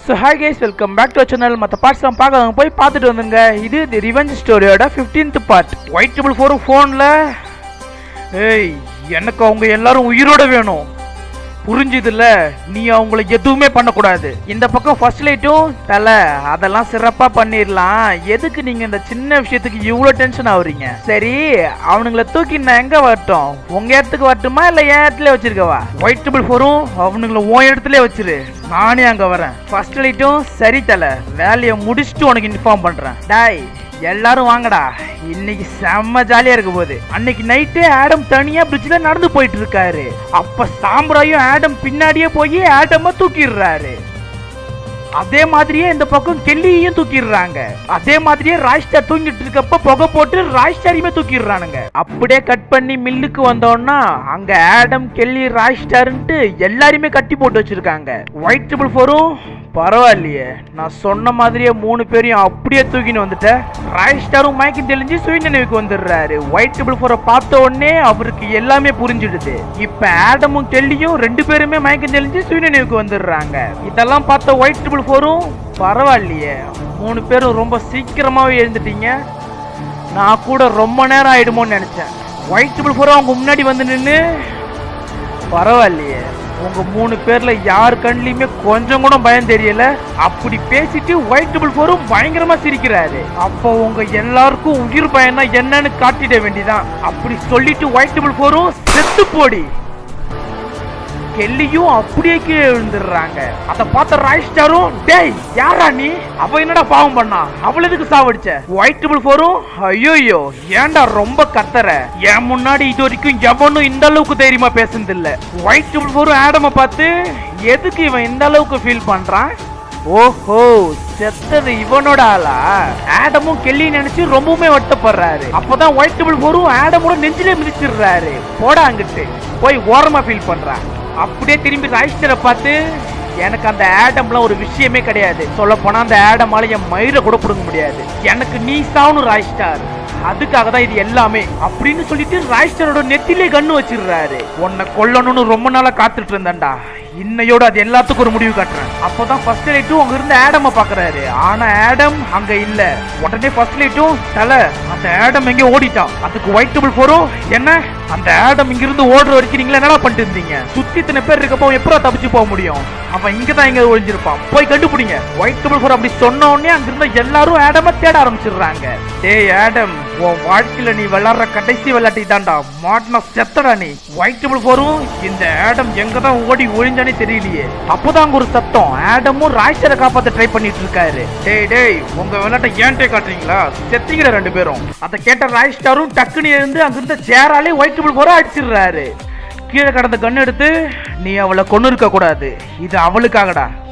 so hi guys welcome back to channel மற்ற பார்ட்ஸ்லாம் பார்க்க போய் பார்த்துட்டு வந்துருங்க இது தி ரிவெஞ்ச் ஸ்டோரியோட ஃபிஃப்டீன்த் பார்ட் ஒயிட் டபுள் ஃபோரும் ஃபோனில் ஏய் எனக்கு அவங்க எல்லாரும் உயிரோட வேணும் புரிஞ்சுதுல்ல நீ அவங்கள எதுவுமே பண்ணக்கூடாது இந்த பக்கம் ஃபர்ஸ்ட் லைட்டும் தலை அதெல்லாம் சிறப்பா பண்ணிடலாம் எதுக்கு நீங்க இந்த சின்ன விஷயத்துக்கு இவ்வளோ டென்ஷன் ஆகுறீங்க சரி அவனுங்களை தூக்கி நான் எங்க வரட்டும் உங்க இடத்துக்கு வரட்டுமா இல்ல என் இடத்துல வச்சிருக்கவா ஒயிட் டபுள் ஃபோரும் அவனுங்களை உன் இடத்துல வச்சிரு நானே அங்க வரேன் ஃபர்ஸ்ட் லைட்டும் சரி தலை வேலையை முடிச்சுட்டு உனக்கு இன்ஃபார்ம் பண்றேன் டாய் எல்லாரும் வாங்கடா இன்னைக்கு செம்ம ஜாலியா இருக்க போகுது அன்னைக்கு நைட்டு ஆடம் தனியா பிரிட்ஜ்ல நடந்து போயிட்டு இருக்காரு அப்ப சாம்பராயும் ஆடம் பின்னாடியே போய் ஆடம தூக்கிடுறாரு அதே மாதிரியே இந்த பக்கம் கெல்லியையும் தூக்கிடுறாங்க அதே மாதிரியே ராய்ஸ்டார் தூங்கிட்டு இருக்கப்ப புகை போட்டு ராய்ஸ்டாரையுமே தூக்கிடுறானுங்க அப்படியே கட் பண்ணி மில்லுக்கு வந்தோம்னா அங்க ஆடம் கெல்லி ராய்ஸ்டார்ன்ட்டு எல்லாரையுமே கட்டி போட்டு வச்சிருக்காங்க ஒயிட் ட்ரிபிள் ஃபோரும் பரவாயில்லையே நான் சொன்ன மாதிரியே மூணு பேரையும் அப்படியே தூக்கின்னு வந்துட்டேன் ராய்ஸ்டாரும் மயக்கம் தெளிஞ்சு சுயநினைவுக்கு வந்துடுறாரு ஒயிட் ட்ரிபிள் ஃபோரை பார்த்த உடனே அவருக்கு எல்லாமே புரிஞ்சிடுது இப்ப ஆடமும் கெல்லியும் ரெண்டு பேருமே மயக்கம் தெளிஞ்சு சுயநினைவுக்கு வந்துடுறாங்க இதெல்லாம் பார்த்த ஒயிட் ட்ரிபிள் ஃபோரும் பரவாயில்லையே மூணு பேரும் ரொம்ப சீக்கிரமாவே எழுந்துட்டீங்க நான் கூட ரொம்ப நேரம் ஆயிடுமோன்னு நினைச்சேன் ஒயிட் ட்ரிபிள் ஃபோரும் அவங்க முன்னாடி வந்து நின்று பரவாயில்லையே உங்க மூணு பேர்ல யார் கண்ணிலையுமே கொஞ்சம் கூட பயம் தெரியல அப்படி பேசிட்டு ஒயிட் டபுள் ஃபோரும் பயங்கரமா சிரிக்கிறாரு அப்போ உங்க எல்லாருக்கும் உயிர் பயம்னா என்னன்னு காட்டிட வேண்டியதான் அப்படி சொல்லிட்டு ஒயிட் டபுள் ஃபோரும் செத்து போடி கெல்லியும் அப்படியே கீழே விழுந்துடுறாங்க அத பார்த்த ராய்ஸ்டாரும் டேய் யாரா நீ அவ என்னடா பாவம் பண்ணா அவள எதுக்கு சாவடிச்ச ஒயிட் டபுள் ஃபோரும் ஐயோயோ ஏன்டா ரொம்ப கத்தற என் முன்னாடி இது வரைக்கும் எவனும் இந்த அளவுக்கு தைரியமா பேசுனது இல்ல ஒயிட் டபுள் ஃபோரும் ஆடம பார்த்து எதுக்கு இவன் இந்த அளவுக்கு ஃபீல் பண்றான் ஓஹோ செத்தது இவனோட ஆளா ஆடமும் கெல்லி நினைச்சு ரொம்பவுமே வருத்தப்படுறாரு அப்பதான் ஒயிட் டபுள் ஃபோரும் ஆடமோட நெஞ்சிலே மிதிச்சிடுறாரு போடா அங்கிட்டு போய் ஓரமா ஃபீல் பண்றான் அப்படியே திரும்பி ராய்ஸ்டரை பார்த்து எனக்கு அந்த ஆடம்லாம் ஒரு விஷயமே கிடையாது சொல்ல போனா அந்த ஆடமால என் மயிரை கூட பிடுங்க முடியாது எனக்கு நீ சாவணும் ராய்ஸ்டார் அதுக்காக தான் இது எல்லாமே அப்படின்னு சொல்லிட்டு ராய்ஸ்டரோட நெத்திலே கண்ணு வச்சிடுறாரு உன்னை கொல்லணும்னு ரொம்ப நாளா காத்துட்டு இருந்தேன்டா இன்னையோட அது எல்லாத்துக்கும் ஒரு முடிவு காட்டுறேன் அப்போதான் ஃபர்ஸ்ட் லைட்டும் அங்க இருந்து ஆடம பாக்குறாரு ஆனா ஆடம் அங்க இல்ல உடனே ஃபர்ஸ்ட் லைட்டும் தல அந்த ஆடம் எங்க ஓடிட்டான் அதுக்கு ஒயிட் டபுள் ஃபோரும் என்ன அந்த ஆடம் இங்க இருந்து ஓடுற வரைக்கும் நீங்களா என்னடா பண்ணிட்டு இருந்தீங்க சுத்தி இத்தனை பேர் இருக்கப்போ எப்படா தப்பிச்சு போக முடியும் அவன் இங்க தான் இங்க ஒளிஞ்சிருப்பான் போய் கண்டுபிடிங்க ஒயிட் டபுள் ஃபோர் அப்படி சொன்ன உடனே அங்க இருந்த எல்லாரும் ஆடம தேட ஆரம்பிச்சிடுறாங்க டேய் ஆடம் உன் வாழ்க்கையில நீ விளையாடுற கடைசி விளையாட்டு தான்டா மாட்டினா செத்தடா நீ ஒயிட் டபுள் ஃபோரும் இந்த ஆடம் எங்க தான் ஓடி ஒளிஞ்சானே தெரியலையே அப்போதான் அங்க ஒரு சத்தம் ஆடமும் ராய்ஸ்டரை காப்பாத்த ட்ரை பண்ணிட்டு இருக்காரு டேய் டேய் உங்க விளையாட்டை ஏன்ட்டே காட்டுறீங்களா செத்தீங்கிற ரெண்டு பேரும் அதை கேட்ட ராய்ஸ்டாரும் டக்குன்னு எழுந்து அங்க இருந்த சேராலே ஒயிட் டபுள் ஃபோரை அடிச்சிடுறாரு கீழே கடந்த கண்ணு எடுத்து நீ அவளை கொண்டு இருக்க கூடாது இது அவளுக்காகடா